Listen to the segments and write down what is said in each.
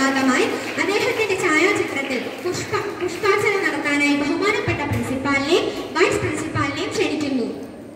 ഭാഗമായി അദ്ദേഹത്തിന്റെ ഛായാചിത്രത്തിൽ പുഷ്പ പുഷ്പാർച്ചന നടത്താനായി ബഹുമാനപ്പെട്ട പ്രിൻസിപ്പാലിനെയും വൈസ് പ്രിൻസിപ്പാലിനെയും ക്ഷണിക്കുന്നു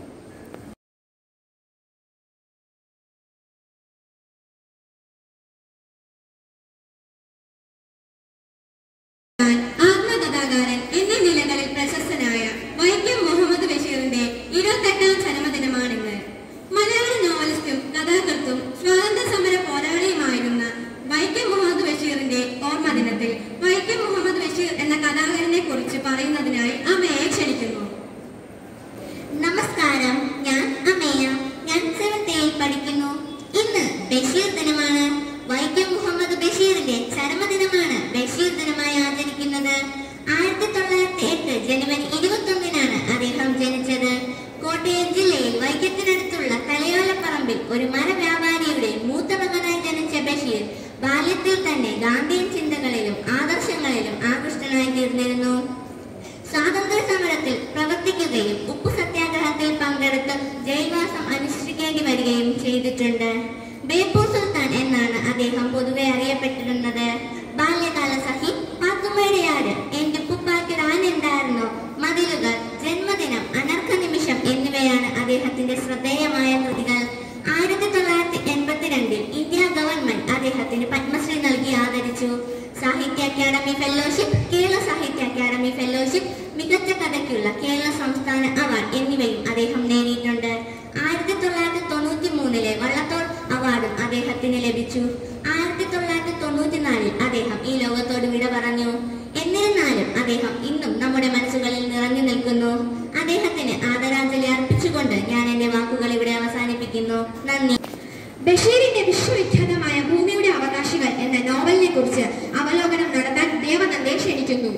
ആത്മകഥാകാരൻ എന്ന നിലകളിൽ പ്രശസ്തനായ വൈക്കം മുഹമ്മദ് ബഷീറിന്റെ ഇരുപത്തെട്ടാം ജന്മദിനമാണിന്ന് മലയാള നോവലിസ്റ്റും കഥാകൃത്തും സ്വാതന്ത്ര്യ സമര പോരാളിയുമായിരുന്ന വൈക്കം മുഹമ്മദ് ബഷീറിന്റെ ഓർമ്മ ദിനത്തിൽ വൈക്കം മുഹമ്മദ് ബഷീർ എന്ന കഥാകാരനെ കുറിച്ച് പറയുന്നതിനായി അമ്മയെ ക്ഷണിക്കുന്നു നമസ്കാരം ഞാൻ അമേയ ഞാൻ സെവൻത് എയിൽ പഠിക്കുന്നു ഇന്ന് ബഷീർ ദിനമാണ് വൈക്കം മുഹമ്മദ് ബഷീറിന്റെ ചരമദിനമാണ് ബഷീർ ദിനമായി ആചരിക്കുന്നത് ആയിരത്തി തൊള്ളായിരത്തി എട്ട് ജനുവരി ഇരുപത്തി ഒന്നിനാണ് അദ്ദേഹം ജനിച്ചത് കോട്ടയം ജില്ലയിൽ വൈക്കത്തിനടുത്തുള്ള തലയോലപ്പറമ്പിൽ ഒരു മരവ്യാപാരിയുടെ മൂത്ത മകനായി ജനിച്ച ബഷീർ ബാല്യത്തിൽ തന്നെ ഗാന്ധിയൻ ചിന്തകളിലും ആദർശങ്ങളിലും ആകൃഷ്ടനായി തീർന്നിരുന്നു സ്വാതന്ത്ര്യ സമരത്തിൽ പ്രവർത്തിക്കുകയും ഉപ്പു സത്യാഗ്രഹത്തിൽ പങ്കെടുത്ത് ജയിൽവാസം അനുഷ്ഠിക്കേണ്ടി വരികയും ചെയ്തിട്ടുണ്ട് ബേപ്പൂർ സുൽത്താൻ എന്നാണ് അദ്ദേഹം പൊതുവെ അറിയപ്പെട്ടിരുന്നത് ബാല്യകാല സഖി പാത്തുമ്മയുടെ ആട് എന്റെ ഉപ്പുപ്പായ്ക്കൊരു ആനുണ്ടായിരുന്നു മതിലുകൾ ജന്മദിനം അനർഘ നിമിഷം എന്നിവയാണ് അദ്ദേഹത്തിന്റെ ശ്രദ്ധേയമായ കൃതികൾ ആയിരത്തി തൊള്ളായിരത്തി എൺപത്തിരണ്ടിൽ ഇന്ത്യ ഗവൺമെന്റ് അദ്ദേഹത്തിന് പത്മശ്രീ നൽകി ആദരിച്ചു സാഹിത്യ അക്കാദമി ഫെലോഷിപ്പ് കേരള സാഹിത്യ അക്കാദമി ഫെലോഷിപ്പ് മികച്ച കഥയ്ക്കുള്ള കേരള സംസ്ഥാന അവാർഡ് എന്നിവയും അദ്ദേഹം നേടിയിട്ടുണ്ട് ആയിരത്തി തൊള്ളായിരത്തി തൊണ്ണൂറ്റി മൂന്നിലെ വള്ളത്തോൾ അവാർഡും അദ്ദേഹത്തിന് ലഭിച്ചു ആയിരത്തി തൊള്ളായിരത്തി തൊണ്ണൂറ്റിനാലിൽ അദ്ദേഹം ഈ ലോകത്തോട് വിട പറഞ്ഞു എന്നിരുന്നാലും അദ്ദേഹം ഇന്നും നമ്മുടെ മനസ്സുകളിൽ നിറഞ്ഞു നിൽക്കുന്നു അദ്ദേഹത്തിന് ആദരാഞ്ജലി അർപ്പിച്ചുകൊണ്ട് ഞാൻ എന്റെ വാക്കുകൾ ഇവിടെ അവസാനിപ്പിക്കുന്നു നന്ദി ബഷീറിന്റെ വിശ്വവിഖ്യാതമായ ഭൂമിയുടെ അവകാശികൾ എന്ന നോവലിനെ കുറിച്ച് അവലോകനം നടത്താൻ ദേവനന്ദയെ ക്ഷണിക്കുന്നു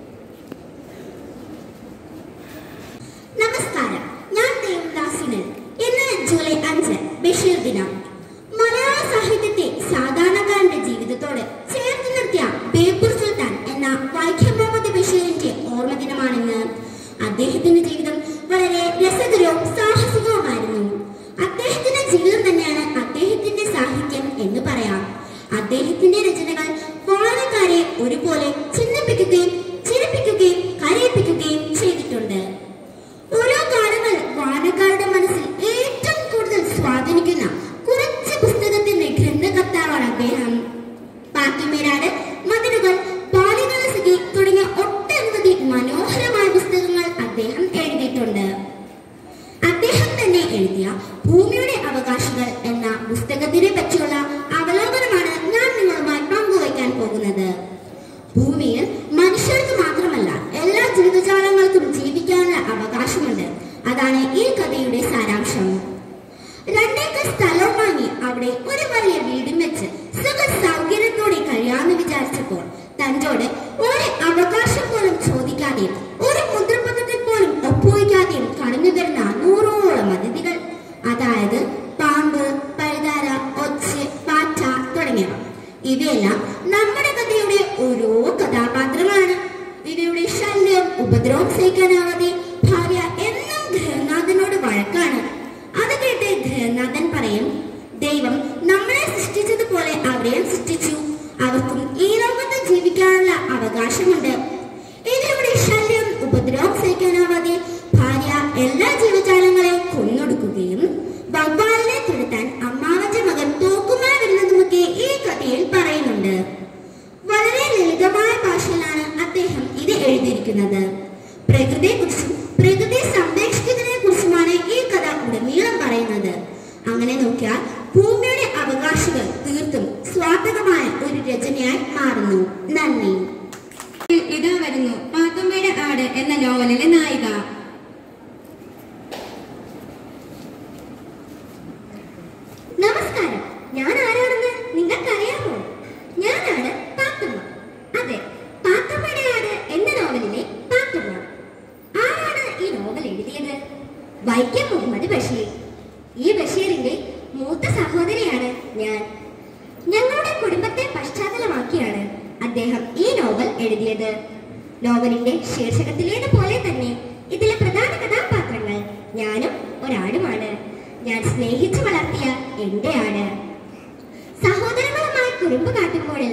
നമസ്കാരം ഞാൻ ദേവദാസിന് ഇന്ന് ജൂലൈ അഞ്ച് ബഷീർ ദിനം മലയാള സാഹിത്യത്തെ സാധാരണക്കാരന്റെ ജീവിതത്തോട് ചേർത്ത് നിർത്തിയ ബേപ്പൂർ സുൽത്താൻ എന്ന വൈക്കം മുഹമ്മദ് ബഷീറിന്റെ ഓർമ്മ ദിനമാണിന്ന് അദ്ദേഹത്തിന്റെ ജീവിതം വളരെ രസകരവും സാഹസികവുമായിരുന്നു അദ്ദേഹത്തിന്റെ ജീവിതം തന്നെയാണ് അദ്ദേഹത്തിന്റെ സാഹിത്യം എന്ന് പറയാം അദ്ദേഹത്തിന്റെ രചനകൾ വായനക്കാരെ ഒരുപോലെ ചിന്തിപ്പിക്കുകയും ചിരിപ്പിക്കുകയും കരയിപ്പിക്കുകയും ചെയ്തിട്ടുണ്ട് ഓരോ കാലങ്ങൾ വായനക്കാരുടെ മനസ്സിൽ ഏറ്റവും കൂടുതൽ സ്വാധീനിക്കുന്ന കുറച്ച് പുസ്തകത്തിന്റെ ഗ്രന്ഥകർത്താവാണ് അദ്ദേഹം പാത്തുമേരാട് മതിലുകൾ ബാല്യകാലസഖി തുടങ്ങിയ ഒട്ടനവധി മനോഹരമായ പുസ്തകങ്ങൾ അദ്ദേഹം എഴുതിയിട്ടുണ്ട് അദ്ദേഹം തന്നെ എഴുതിയ ഭൂമിയുടെ അവകാശികൾ എന്ന പുസ്തകത്തിനെ പറ്റിയുള്ള അവലോകനമാണ് ഞാൻ നിങ്ങളുമായി പങ്കുവയ്ക്കാൻ പോകുന്നത് ഭൂമിയിൽ മനുഷ്യർക്ക് മാത്രമല്ല എല്ലാ ജീവജാലങ്ങൾക്കും ജീവിക്കാനുള്ള അവകാശമുണ്ട് അതാണ് ഈ കഥയുടെ സാരാംശം രണ്ടേക്കർ സ്ഥലവും വാങ്ങി അവിടെ ഒരു വലിയ വീടും വെച്ച് സുഖ സൗകര്യത്തോടെ കഴിയാമെന്ന് വിചാരിച്ചപ്പോൾ തന്നോട് ഒരു അവകാശം പോലും ചോദിക്കാതെയും ഒരു മുദ്രപത്രത്തിൽ പോലും ഒപ്പുവയ്ക്കാതെയും കടന്നു വരുന്ന നൂറോളം അതിഥികൾ അതായത് പാമ്പ് പഴുതാര ഒച്ച് പാറ്റ തുടങ്ങിയവ ഇവയെല്ലാം നമ്മുടെ കഥയുടെ ഓരോ കഥാപാത്രങ്ങളാണ് ഇവയുടെ ശല്യം ഉപദ്രവം സഹിക്കാനാവാതെ ഭാര്യ എന്നും ഗൃഹനാഥനോട് വഴക്കാണ് അത് കേട്ട് ഗൃഹനാഥൻ പറയും ദൈവം നമ്മളെ സൃഷ്ടിച്ചതുപോലെ അവരെയും സൃഷ്ടിച്ചു അവർക്കും ഈ ലോകത്ത് ജീവിക്കാനുള്ള അവകാശമുണ്ട് ഇതിലൂടെ ശല്യം ഉപദ്രവം സഹിക്കാനാവാതെ ഭാര്യ എല്ലാ ജീവജാലങ്ങളെയും കൊന്നൊടുക്കുകയും വവ്വാലിനെ തുരത്താൻ അമ്മാവന്റെ മകൻ തോക്കുമായി വരുന്നതുമൊക്കെ ഈ കഥയിൽ പറയുന്നുണ്ട് വളരെ ലളിതമായ ഭാഷയിലാണ് അദ്ദേഹം ഇത് എഴുതിയിരിക്കുന്നത് പ്രകൃതിയെക്കുറിച്ചും പ്രകൃതി സംരക്ഷിക്കുന്നതിനെ കുറിച്ചുമാണ് ഈ കഥ ഉടനീളം പറയുന്നത് അങ്ങനെ നോക്കിയാൽ ഭൂമിയുടെ അവകാശികൾ തീർത്തും സ്വാർത്ഥകമായ ഒരു രചനയായി മാറുന്നു നന്ദി ഇതാ വരുന്നു പാത്തുമ്മയുടെ ആട് എന്ന നോവലിലെ നായിക നമസ്കാരം ഞാൻ ആരാണെന്ന് നിങ്ങൾക്കറിയാമോ ഞാനാണ് പാത്തുമ്മ അതെ പാത്തുമ്മയുടെ ആട് എന്ന നോവലിലെ പാത്തുമ്മ ആരാണ് ഈ നോവൽ എഴുതിയത് വൈക്കം മുഹമ്മദ് ബഷീർ ഈ ബഷീറിന്റെ മൂത്ത സഹോദരിയാണ് ഞാൻ ഞങ്ങളുടെ കുടുംബത്തെ പശ്ചാത്തലമാക്കിയാണ് അദ്ദേഹം ഈ നോവൽ എഴുതിയത് നോവലിന്റെ ശീർഷകത്തിലേതുപോലെ തന്നെ ഇതിലെ പ്രധാന കഥാപാത്രങ്ങൾ ഞാനും ഒരാടുമാണ് ഞാൻ സ്നേഹിച്ചു വളർത്തിയ എന്റെ ആണ് സഹോദരങ്ങളുമായി കുറുമ്പ് കാട്ടുമ്പോഴെല്ലാം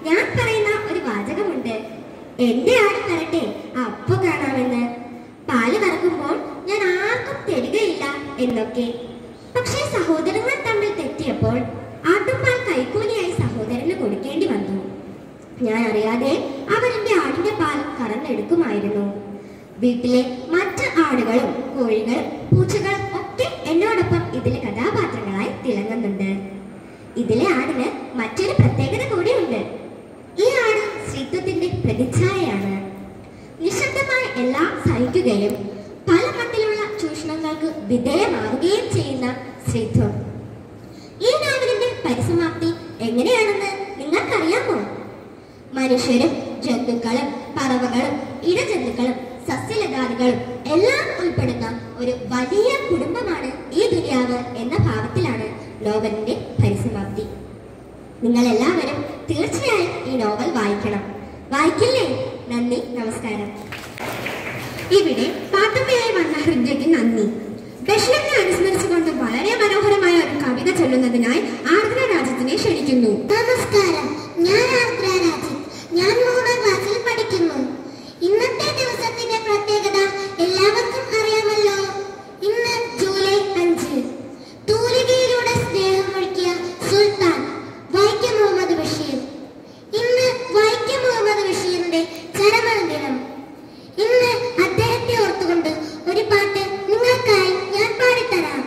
ഞാൻ പറയുന്ന ഒരു വാചകമുണ്ട് എന്റെ ആട് തരട്ടെ അപ്പൊ കാണാമെന്ന് പാല് കറക്കുമ്പോൾ ഞാൻ ആർക്കും തരികയില്ല എന്നൊക്കെ പക്ഷേ സഹോദരങ്ങൾ തമ്മിൽ തെറ്റിയപ്പോൾ ആട്ടുംപാൽ കൈക്കൂലിയായി സഹോദരന് കൊടുക്കേണ്ടി വന്നു ഞാൻ അറിയാതെ അവൻ എന്റെ ആടിന്റെ പാൽ കറന്നെടുക്കുമായിരുന്നു വീട്ടിലെ മറ്റ് ആടുകളും കോഴികളും പൂച്ചകളും ഒക്കെ എന്നോടൊപ്പം ഇതിലെ കഥാപാത്രങ്ങളായി തിളങ്ങുന്നുണ്ട് ഇതിലെ ആടിന് മറ്റൊരു പ്രത്യേകത കൂടിയുണ്ട് ഈ ആട് സ്ത്രീത്വത്തിന്റെ പ്രതിച്ഛായയാണ് നിശബ്ദമായി എല്ലാം സഹിക്കുകയും പല മട്ടിലുള്ള ചൂഷണങ്ങൾക്ക് വിധേയമാവുകയും ചെയ്യുന്ന സ്ത്രീത്വം ഈ നോവലിന്റെ പരിസമാപ്തി എങ്ങനെയാണെന്ന് നിങ്ങൾക്കറിയാമോ മനുഷ്യരും ജന്തുക്കളും പറവകളും ഇടജന്തുക്കളും സസ്യലതാദികളും എല്ലാം ഉൾപ്പെടുന്ന ഒരു വലിയ കുടുംബമാണ് ഈ ദുനിയാവ് എന്ന ഭാവത്തിലാണ് നോവലിന്റെ പരിസമാപ്തി നിങ്ങൾ എല്ലാവരും തീർച്ചയായും ഈ നോവൽ വായിക്കണം വായിക്കില്ലേ നന്ദി നമസ്കാരം ഇവിടെ പാത്തുമ്മയായി വന്ന ഹൃദയക്ക് നന്ദി ബഷീറിനെ അനുസ്മരിച്ചുകൊണ്ട് വളരെ മനോഹരമായ ഒരു കവിത ചൊല്ലുന്നതിനായി ആർദ്ര രാജ്യത്തിനെ ക്ഷണിക്കുന്നു നമസ്കാരം ഞാൻ ആർദ്ര രാജൻ ഞാൻ മൂന്നാം ക്ലാസ്സിൽ പഠിക്കുന്നു ഇന്നത്തെ ദിവസത്തിന്റെ പ്രത്യേകത എല്ലാവർക്കും അറിയാമല്ലോ ഇന്ന് ജൂലൈ അഞ്ച് തൂലികയിലൂടെ സ്നേഹമൊഴുക്കിയ സുൽത്താൻ വൈക്കം മുഹമ്മദ് ബഷീർ ഇന്ന് വൈക്കം മുഹമ്മദ് ബഷീറിന്റെ ചരമദിനം ഇന്ന് അദ്ദേഹത്തെ ഓർത്തുകൊണ്ട് ഒരു പാട്ട് നിങ്ങൾക്കായി ഞാൻ പാടിത്തരാം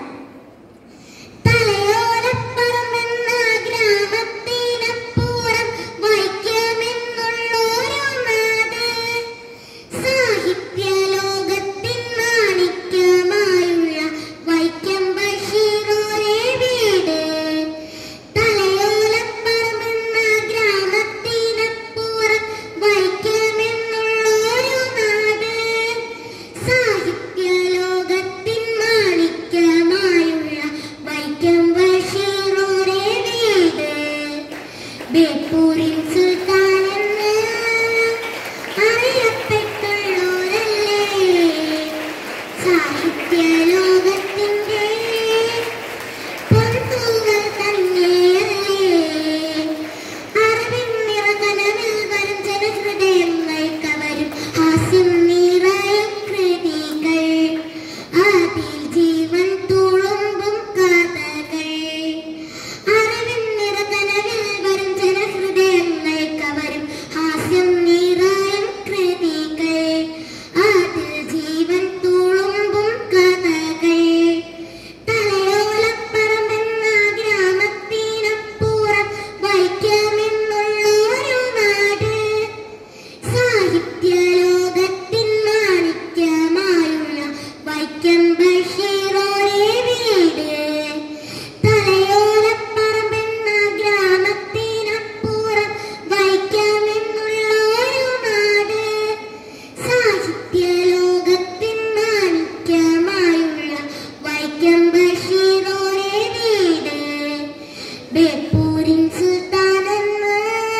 തലയോലപ്പറമെന്ന ഗ്രാമത്തിനപ്പുറം വൈക്കമെന്നുള്ളൊരു നാട് സാഹിത്യ ലോകത്തിൻ മാണിക്യമായുള്ള വൈക്കം ബഷീറോരെ വീട് തലയോലപ്പറമെന്ന ഗ്രാമത്തിനപ്പുറം വൈക്കമെന്നുള്ളൊരു നാട് സാഹിത്യ ലോകത്തിൻ മാണിക്യമായുള്ള വൈക്കം ബഷീറോരെ വീട് ബേപ്പൂരിൻ സുൽത്താൻ എന്ന് അറിയപ്പെട്ടുള്ളോരല്ലേ സാഹിത്യ ലോകത്തിന്റെ പൊൻതൂവൽ തന്നെയല്ലേ അറിവിൻ നിറകനവിൽ വരും ജനഹൃദയങ്ങൾ കവരും ഹാസ്യം നിറയും കൃതികൾ അതിൽ ജീവൻ തുളുമ്പും കഥകൾ അറിവിൻ നിറകനവിൽ വരും ജനഹൃദയങ്ങൾ കവരും ഹാസ്യം നിറയും കൃതികൾ അതിൽ ജീവൻ തുളുമ്പും കഥകൾ തലയോലപ്പറമെന്ന ഗ്രാമത്തിനപ്പുറം വൈക്കമെന്നുള്ളൊരു നാട് സാഹിത്യ ലോകത്തിൻ മാണിക്യമായുള്ള വൈക്കം ബഷീറോരെ വീട് തലയോലപ്പറമെന്ന ഗ്രാമത്തിനപ്പുറം വൈക്കമെന്നുള്ളൊരു നാട് സാഹിത്യ ലോകത്തിൻ മാണിക്യമായുള്ള വൈക്കം ബഷീറോരെ വീട് ബേപ്പൂരിൻ സുൽത്താനെന്ന്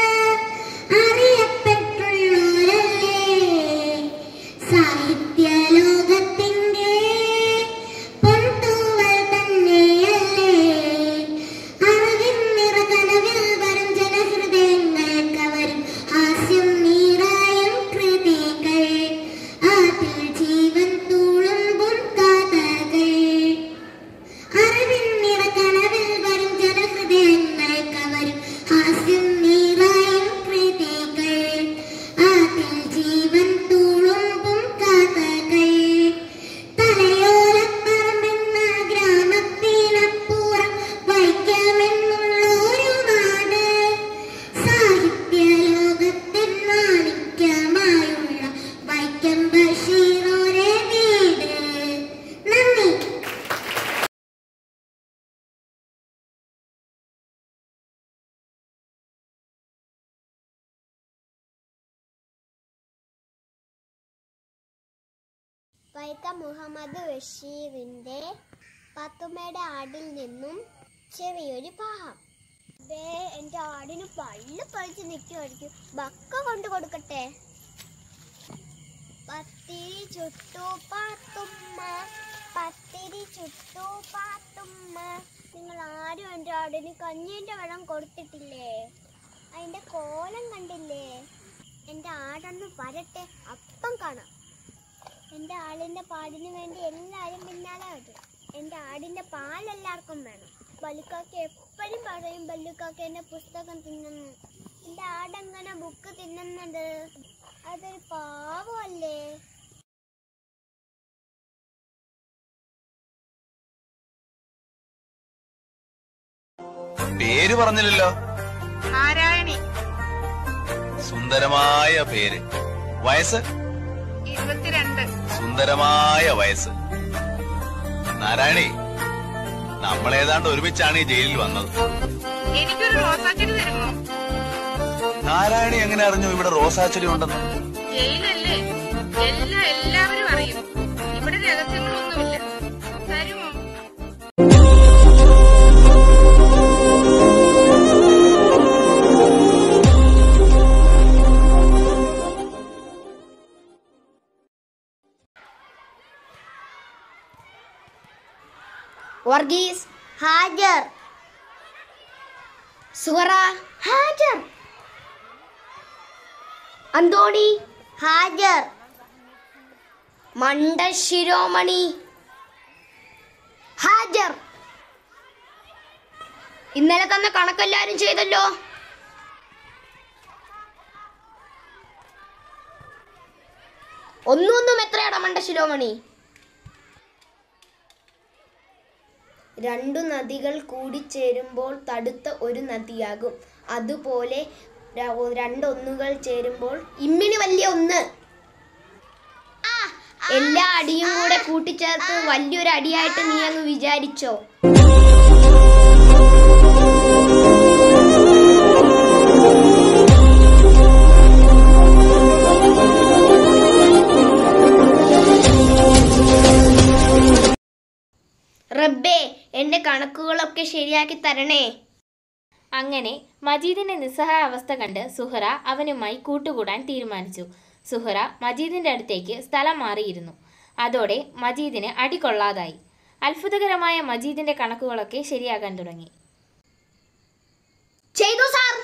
അറിയപ്പെട്ടുള്ളോരല്ലേ സാഹിത്യ ലോകത്തിന്റെ പൊൻതൂവൽ തന്നെയല്ലേ അറിവിൻ നിറകനവിൽ വരും ജനഹൃദയങ്ങൾ കവരും ഹാസ്യം നീറായും കൃതികൾ അതിൽ ജീവൻ തുളുമ്പും കഥകൾ അറിവിൻ നിറകനവിൽ വരും ജനഹൃദയങ്ങൾ കവരും ഹാസ്യം നീറായും കൃതികൾ അതിൽ ജീവൻ തുളുമ്പും കഥകൾ തലയോലപ്പറമ്പെന്ന ഗ്രാമത്തിനപ്പുറം വൈക്കമെന്നുള്ളൊരു നാട് സാഹിത്യ ലോകത്തിൻ മാണിക്യമായുള്ള വൈക്കം ബഷീറോരെ വീട് നന്ദി വൈക്കം മുഹമ്മദ് ബഷീറിന്റെ പത്തുമ്മയുടെ ആടിൽ നിന്നും ചെറിയൊരു ഭാഗം ദേ എന്റെ ആടിന് പള്ളു പറിച്ച് നിൽക്കുമായിരിക്കും ബക്ക കൊണ്ടു കൊടുക്കട്ടെ പത്തിരി ചുട്ടു പാത്തുമ്മ പത്തിരി ചുട്ടു പാത്തുമ്മ നിങ്ങൾ ആരും എൻ്റെ ആടിന് കഞ്ഞീൻ്റെ വെള്ളം കൊടുത്തിട്ടില്ലേ അതിന്റെ കോലം കണ്ടില്ലേ എന്റെ ആടൊന്ന് വരട്ടെ അപ്പം കാണാം എന്റെ ആടിന്റെ പാടിന് വേണ്ടി എല്ലാരും പിന്നാലെ വരും എന്റെ ആടിന്റെ പാൽ എല്ലാവർക്കും വേണം ബല്ലുക്കാക്ക എപ്പോഴും പറയും ബല്ലുക്കാക്ക എന്റെ പുസ്തകം തിന്നുന്നു എന്റെ ആടെങ്ങനെ ബുക്ക് തിന്നുന്നത് അതൊരു പാവമല്ലേ പേര് പറഞ്ഞില്ലല്ലോ നാരായണി സുന്ദരമായ പേര് വയസ്സ് ഇരുപത്തിരണ്ട് സുന്ദരമായ വയസ്സ് നാരായണി നമ്മളേതാണ്ട് ഒരുമിച്ചാണ് ഈ ജയിലിൽ വന്നത് എനിക്കൊരു റോസാച്ചെടി തരുമോ നാരായണി എങ്ങനെ അറിഞ്ഞു ഇവിടെ റോസാച്ചെടി ഉണ്ടെന്ന് ജയിലല്ലേ എല്ലാ എല്ലാവരും അറിയും ഇവിടെ രഹസ്യങ്ങളൊന്നുമില്ല തരുമോ വർഗീസ് ഹാജർ സുഹറ ഹാജർ അന്തോണി ഹാജർ മണ്ട ശിരോമണി ഹാജർ ഇന്നലെ തന്ന കണക്കെല്ലാരും ചെയ്തല്ലോ ഒന്നൊന്നും എത്രയാടാ മണ്ട ശിരോമണി രണ്ടു നദികൾ കൂടിച്ചേരുമ്പോൾ തടുത്ത ഒരു നദിയാകും അതുപോലെ ര- രണ്ടൊന്നുകൾ ചേരുമ്പോൾ ഇമ്മിണി വലിയ ഒന്ന് എല്ലാ അടിയും കൂടെ കൂട്ടിച്ചേർത്ത് വലിയൊരു അടിയായിട്ട് നീ അങ്ങ് വിചാരിച്ചോ റബ്ബേ എന്റെ കണക്കുകളൊക്കെ ശരിയാക്കി തരണേ അങ്ങനെ മജീദിന്റെ നിസ്സഹായ അവസ്ഥ കണ്ട് സുഹറ അവനുമായി കൂട്ടുകൂടാൻ തീരുമാനിച്ചു സുഹറ മജീദിന്റെ അടുത്തേക്ക് സ്ഥലം മാറിയിരുന്നു അതോടെ മജീദിന് അടികൊള്ളാതായി അത്ഭുതകരമായ മജീദിന്റെ കണക്കുകളൊക്കെ ശരിയാകാൻ തുടങ്ങി ചെയ്തു സാർ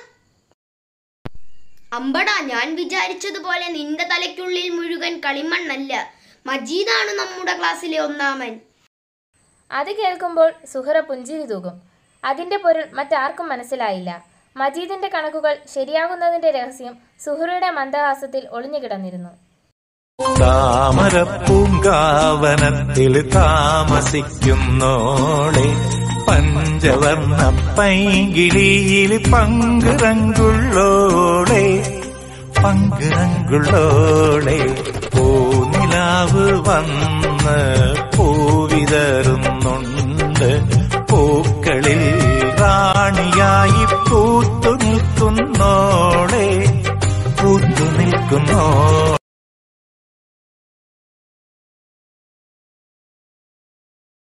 അമ്പടാ ഞാൻ വിചാരിച്ചതുപോലെ നിന്റെ തലയ്ക്കുള്ളിൽ മുഴുവൻ കളിമണ്ണല്ല മജീദാണ് നമ്മുടെ ക്ലാസ്സിലെ ഒന്നാമൻ അത് കേൾക്കുമ്പോൾ സുഹറ പുഞ്ചിരി തൂകും അതിന്റെ പൊരുൾ മറ്റാർക്കും മനസ്സിലായില്ല മജീദിന്റെ കണക്കുകൾ ശരിയാകുന്നതിന്റെ രഹസ്യം സുഹറയുടെ മന്ദഹാസത്തിൽ ഒളിഞ്ഞുകിടന്നിരുന്നു താമരപ്പൂങ്കാവനത്തിൽ താമസിക്കുന്നോളെ പഞ്ചവർണ്ണ പൈകിളിയിൽ പങ്കുറങ്കുള്ളോളെ പങ്കുറങ്കുള്ളോളെ പൂനിലാവ് വന്ന് പൂവിതറുന്നുണ്ട് പൂക്കളിൽ റാണിയായി പൂത്തു നിൽക്കുന്നോളെ പൂത്തു നിൽക്കുന്നോ